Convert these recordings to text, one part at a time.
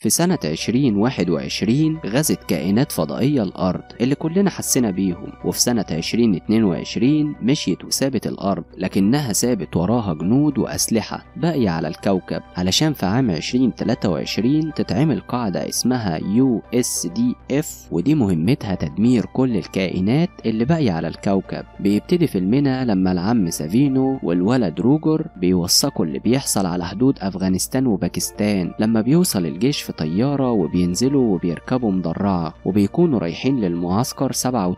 في سنة 2021 غزت كائنات فضائية الأرض اللي كلنا حسينا بيهم وفي سنة 2022 مشيت وسابت الأرض لكنها سابت وراها جنود وأسلحة باقية على الكوكب علشان في عام 2023 تتعمل قاعدة اسمها USDF ودي مهمتها تدمير كل الكائنات اللي باقية على الكوكب بيبتدي فيلمنا لما العم سافينو والولد روجر بيوثقوا اللي بيحصل على حدود أفغانستان وباكستان لما بيوصل الجيش في طيارة وبينزلوا وبيركبوا مدرعة وبيكونوا رايحين للمعسكر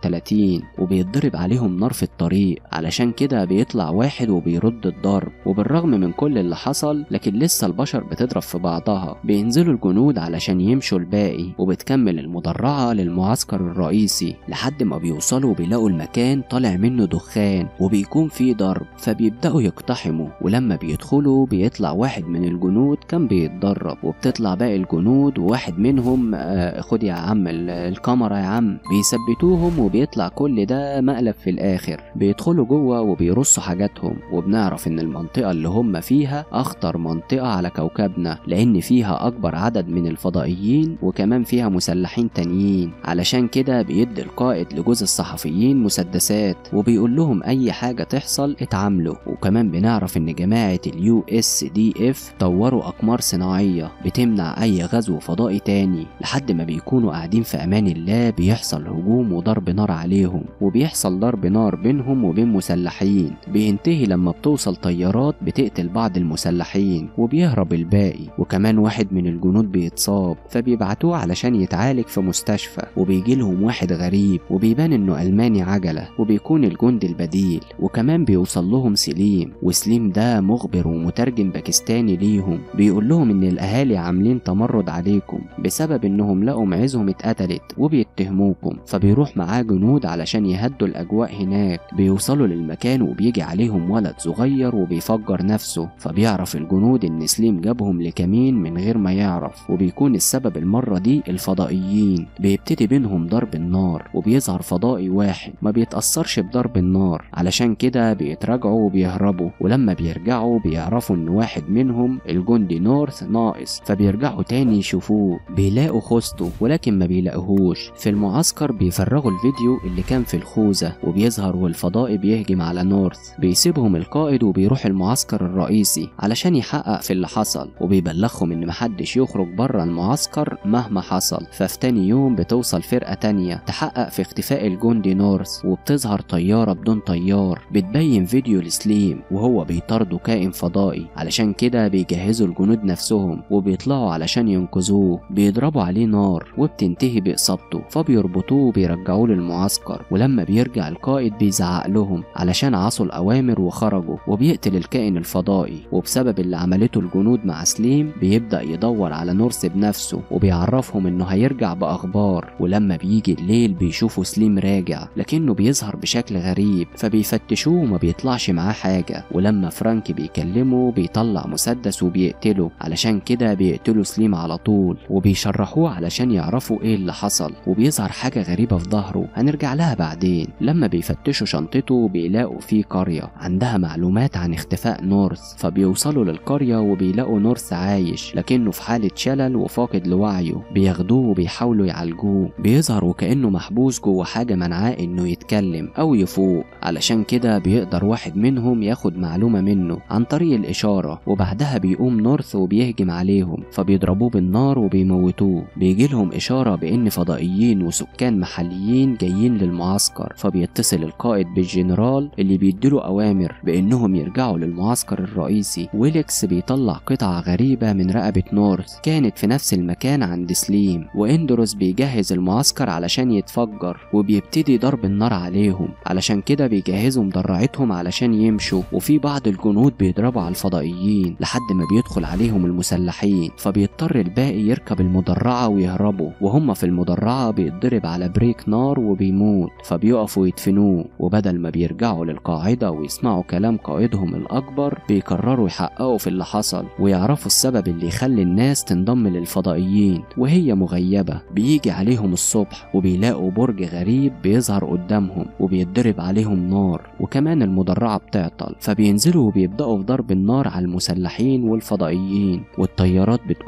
37 وبيتضرب عليهم نار في الطريق علشان كده بيطلع واحد وبيرد الضرب وبالرغم من كل اللي حصل لكن لسه البشر بتضرب في بعضها بينزلوا الجنود علشان يمشوا الباقي وبتكمل المدرعة للمعسكر الرئيسي لحد ما بيوصلوا وبيلاقوا المكان طالع منه دخان وبيكون فيه ضرب فبيبدأوا يقتحموا ولما بيدخلوا بيطلع واحد من الجنود كان بيتدرب وبتطلع باقي الجنود وواحد منهم آه خد يا عم ال- الكاميرا يا عم بيثبتوهم وبيطلع كل ده مقلب في الآخر بيدخلوا جوه وبيرصوا حاجاتهم وبنعرف إن المنطقة اللي هم فيها أخطر منطقة على كوكبنا لأن فيها أكبر عدد من الفضائيين وكمان فيها مسلحين تانيين علشان كده بيدي القائد لجوز الصحفيين مسدسات وبيقول لهم أي حاجة تحصل اتعاملوا وكمان بنعرف إن جماعة اليو اس دي اف طوروا أقمار صناعية بتمنع أي غزو فضائي تاني لحد ما بيكونوا قاعدين في أمان الله بيحصل هجوم وضرب نار عليهم وبيحصل ضرب نار بينهم وبين مسلحين بينتهي لما بتوصل طيارات بتقتل بعض المسلحين وبيهرب الباقي وكمان واحد من الجنود بيتصاب فبيبعتوه علشان يتعالج في مستشفى وبيجي لهم واحد غريب وبيبان انه ألماني عجلة وبيكون الجندي البديل وكمان بيوصل لهم سليم وسليم ده مخبر ومترجم باكستاني ليهم بيقول لهم ان الاهالي عاملين تمرد عليكم بسبب انهم لقوا معزهم اتقتلت وبيتهموكم فبيروح معاه جنود علشان يهدوا الاجواء هناك بيوصلوا للمكان وبيجي عليهم ولد صغير وبيفجر نفسه فبيعرف الجنود ان سليم جابهم لكمين من غير ما يعرف وبيكون السبب المرة دي الفضائيين بيبتدي بينهم ضرب النار وبيظهر فضائي واحد ما بيتأثرش بضرب النار علشان كده بيتراجعوا وبيهربوا ولما بيرجعوا بيعرفوا ان واحد منهم الجندي نورث ناقص فبيرجعوا تاني يشوفوه بيلاقوا خوسته ولكن ما بيلاقوهوش في المعسكر بيفرغوا الفيديو اللي كان في الخوذة وبيظهر والفضائي بيهجم على نورث بيسيبهم القائد وبيروح المعسكر الرئيسي علشان يحقق في اللي حصل وبيبلغهم ان محدش يخرج بره المعسكر مهما حصل ففي تاني يوم بتوصل فرقة تانية تحقق في اختفاء الجندي نورث وبتظهر طيارة بدون طيار بتبين فيديو لسليم وهو بيطارده كائن فضائي علشان كده بيجهزوا الجنود نفسهم وبيطلعوا علشان ينقذوه بيضربوا عليه نار وبتنتهي بإصابته فبيربطوه وبيرجعوه للمعسكر ولما بيرجع القائد بيزعق لهم علشان عصوا الأوامر وخرجوا وبيقتل الكائن الفضائي وبسبب اللي عملته الجنود مع سليم بيبدأ يدور على نورس بنفسه وبيعرفهم انه هيرجع بأخبار ولما بيجي الليل بيشوفوا سليم راجع لكنه بيظهر بشكل غريب فبيفتشوه وما بيطلعش معاه حاجة ولما فرانك بيكلمه بيطلع مسدس وبيقتله علشان كده بيقتلوا سليم على طول وبيشرحوه علشان يعرفوا ايه اللي حصل وبيظهر حاجة غريبة في ظهره هنرجع لها بعدين لما بيفتشوا شنطته بيلاقوا فيه قرية عندها معلومات عن اختفاء نورث فبيوصلوا للقرية وبيلاقوا نورث عايش لكنه في حالة شلل وفاقد لوعيه بياخدوه وبيحاولوا يعالجوه بيظهر وكأنه محبوس جوه حاجة منعاه انه يتكلم او يفوق علشان كده بيقدر واحد منهم ياخد معلومة منه عن طريق الإشارة وبعدها بيقوم نورث وبيهجم عليهم فبيضربوه بالنار وبيموتوه بيجي لهم إشارة بإن فضائيين وسكان محليين جايين للمعسكر فبيتصل القائد بالجنرال اللي بيديله أوامر بإنهم يرجعوا للمعسكر الرئيسي ويليكس بيطلع قطعة غريبة من رقبة نورث كانت في نفس المكان عند سليم واندروس بيجهز المعسكر علشان يتفجر وبيبتدي ضرب النار عليهم علشان كده بيجهزوا مدرعتهم علشان يمشوا وفي بعض الجنود بيضربوا على الفضائيين لحد ما بيدخل عليهم المسلحين فبيضطر الباقي يركب المدرعة ويهربوا وهم في المدرعة بيتضرب على بريك نار وبيموت فبيقفوا يدفنوه وبدل ما بيرجعوا للقاعدة ويسمعوا كلام قائدهم الأكبر بيقرروا يحققوا في اللي حصل ويعرفوا السبب اللي يخلي الناس تنضم للفضائيين وهي مغيبة بيجي عليهم الصبح وبيلاقوا برج غريب بيظهر قدامهم وبيتضرب عليهم نار وكمان المدرعة بتعطل فبينزلوا وبيبدأوا في ضرب النار على المسلحين والفضائيين والطيارات بتكون بتساعدهم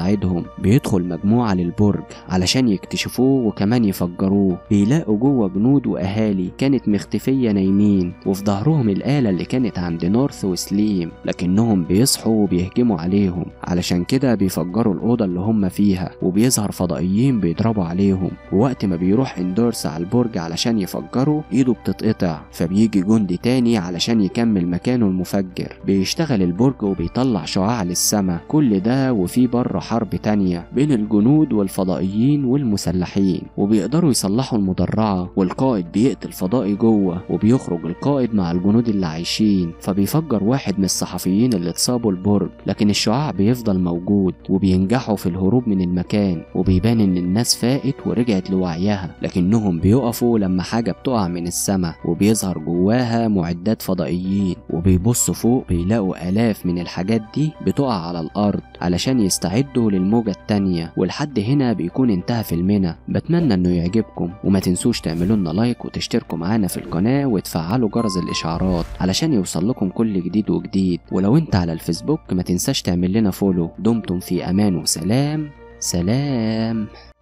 يساعدهم بيدخل مجموعة للبرج علشان يكتشفوه وكمان يفجروه بيلاقوا جوه جنود وأهالي كانت مختفية نايمين وفي ظهرهم الآلة اللي كانت عند نورث وسليم لكنهم بيصحوا وبيهجموا عليهم علشان كده بيفجروا الأوضة اللي هم فيها وبيظهر فضائيين بيضربوا عليهم ووقت ما بيروح اندورس على البرج علشان يفجره ايده بتتقطع فبيجي جندي تاني علشان يكمل مكانه المفجر بيشتغل البرج وبيطلع شعاع للسما كل ده وفي بره حرب تانية بين الجنود والفضائيين والمسلحين وبيقدروا يصلحوا المدرعة والقائد بيقتل فضائي جوه وبيخرج القائد مع الجنود اللي عايشين فبيفجر واحد من الصحفيين اللي اتصابوا البرج لكن الشعاع بيفضل موجود وبينجحوا في الهروب من المكان وبيبان ان الناس فاقت ورجعت لوعيها لكنهم بيقفوا لما حاجة بتقع من السماء وبيظهر جواها معدات فضائيين وبيبصوا فوق بيلاقوا آلاف من الحاجات دي بتقع على الأرض علشان يستعدوا للموجة التانية ولحد هنا بيكون انتهى فيلمنا بتمنى انه يعجبكم وما تنسوش تعملوا لنا لايك وتشتركوا معانا في القناة وتفعلوا جرس الإشعارات علشان يوصل لكم كل جديد وجديد ولو انت على الفيسبوك ما تنساش تعمل لنا فولو دمتم في أمان وسلام سلام